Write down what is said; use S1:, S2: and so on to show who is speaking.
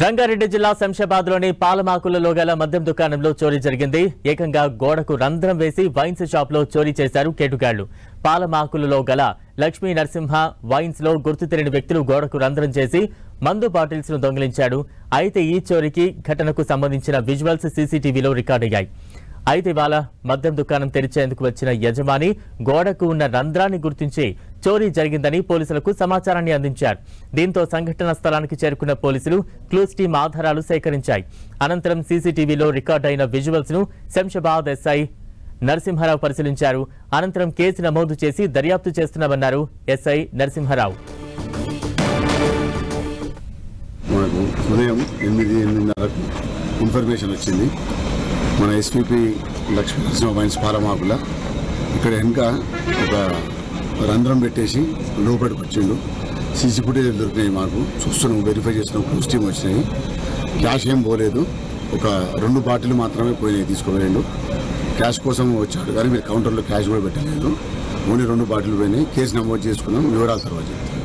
S1: రంగారెడ్డి జిల్లా శంషాబాద్ లోని పాలమాకులలో గల మద్యం దుకాణంలో చోరీ జరిగింది ఏకంగా గోడకు రంధ్రం వేసి వైన్స్ షాప్ లో చోరీ చేశారు కేటుగాళ్లు పాలమాకులలో గల లక్ష్మీ నరసింహ వైన్స్ లో గుర్తు తెలియని వ్యక్తులు గోడకు రంధ్రం చేసి మందు బాటిల్స్ ను దొంగిలించాడు అయితే ఈ చోరీకి ఘటనకు సంబంధించిన విజువల్స్ సీసీటీవీలో రికార్డయ్యాయి అయితే ఇవాళ మద్యం దుకాణం తెరిచేందుకు వచ్చిన యజమాని గోడకు ఉన్న రంధ్రాన్ని గుర్తించి చోరీ జరిగిందని పోలీసులకు సమాచారాన్ని అందించారు దీంతో సంఘటన స్థలానికి చేరుకున్న పోలీసులు క్లూస్ టీం ఆధారాలు సేకరించాయి అనంతరం సీసీటీవీలో రికార్డ్ అయిన విజువల్స్ ను శంషాబాద్ ఎస్ఐ నరసింహారావు పరిశీలించారు అనంతరం కేసు నమోదు చేసి దర్యాప్తు చేస్తున్నామన్నారు ఎస్ఐ నరసింహారావు
S2: మనకు ఉదయం ఎనిమిది ఎనిమిదిన్నరకు ఇన్ఫర్మేషన్ వచ్చింది మన ఎస్పీపీ లక్ష్మీ నరసింహ వైన్స్ పాలమాకుల ఇక్కడ వెనుక ఒక రంధ్రం పెట్టేసి లోపలికి వచ్చిండు సీసీ ఫుటేజ్ దొరికినాయి మాకు చూస్తున్నాం వెరిఫై చేస్తున్నాం క్లూస్ టీమ్ వచ్చినాయి క్యాష్ ఏం పోలేదు ఒక రెండు బాటిల్ మాత్రమే పోయినాయి తీసుకోలేండు క్యాష్ కోసం వచ్చాడు కానీ మీరు కౌంటర్లో క్యాష్ కూడా పెట్టలేదు ఓన్లీ రెండు బాటిల్ పోయినాయి కేసు నమోదు చేసుకున్నాం వివరాలు తర్వాత చెప్తాం